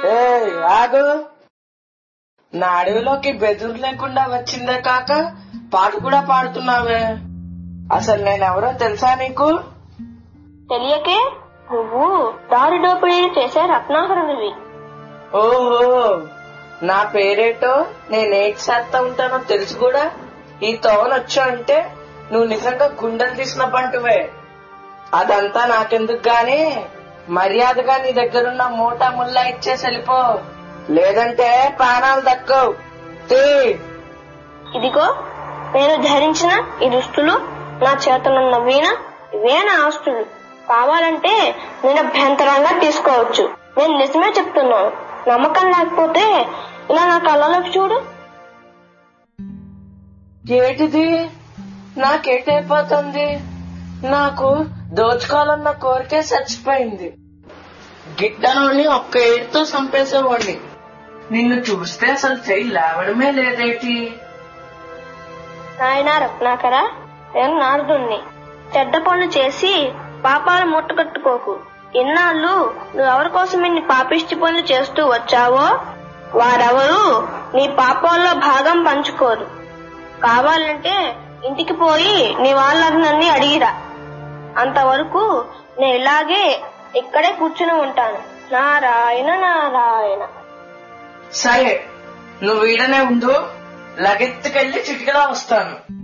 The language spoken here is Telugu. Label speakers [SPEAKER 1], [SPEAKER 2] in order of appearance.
[SPEAKER 1] ఏ ఆగు నా అడవిలోకి బెదురు లేకుండా వచ్చిందే కాక పాట కూడా పాడుతున్నావే అసలు నేనెవరో తెలుసా నీకు
[SPEAKER 2] తెలియకే నువ్వు దారి దోపిడీ చేసే రత్నాకరునివి
[SPEAKER 1] ఓహో నా పేరేటో నేనేటి చేస్తా ఉంటానో తెలుసు కూడా ఈ తోవనొచ్చు అంటే నువ్వు నిజంగా గుండెలు తీసిన పంటువే అదంతా నాకెందుకు గాని మర్యాదగా నీ దగ్గరున్న మూటా ముల్లా ఇచ్చేసి వెళ్ళిపో లేదంటే ప్రాణాలు దక్కవు తీ
[SPEAKER 2] ఇదిగో నేను ధరించిన ఈ దుస్తులు నా చేతనున్న వీణ ఇవే నా ఆస్తులు కావాలంటే నేను అభ్యంతరంగా తీసుకోవచ్చు నేను నిజమే చెప్తున్నాను నమ్మకం లేకపోతే ఇలా నా కళ్ళలోకి చూడు
[SPEAKER 1] ఏటిది నాకేటైపోతుంది నాకు దోచుకోవాలన్న కోరికే చచ్చిపోయింది గిట్టనోని ఒక్క ఏడుతో చంపేసేవాడిని నిన్ను చూస్తే అసలు చెయ్యి లేవడమే లేదేటి
[SPEAKER 2] నాయనా రత్నాకర నేను నారదుణ్ణి చెడ్డ పనులు చేసి పాపాలు ముట్టకట్టుకోకు ఇన్నాళ్ళు నువ్వెవరి కోసం ఇన్ని పాపిష్టి పనులు చేస్తూ వచ్చావో వారెవరు నీ పాపాల్లో భాగం పంచుకోరు కావాలంటే ఇంటికి పోయి నీ వాళ్ళందరినీ అడిగిరా అంతవరకు నేను ఇలాగే ఇక్కడే కూర్చుని ఉంటాను నారాయణ నారాయణ
[SPEAKER 1] సరే నువ్వు ఈడనే ఉండు లగెత్తుకెళ్లి చిటికలా వస్తాను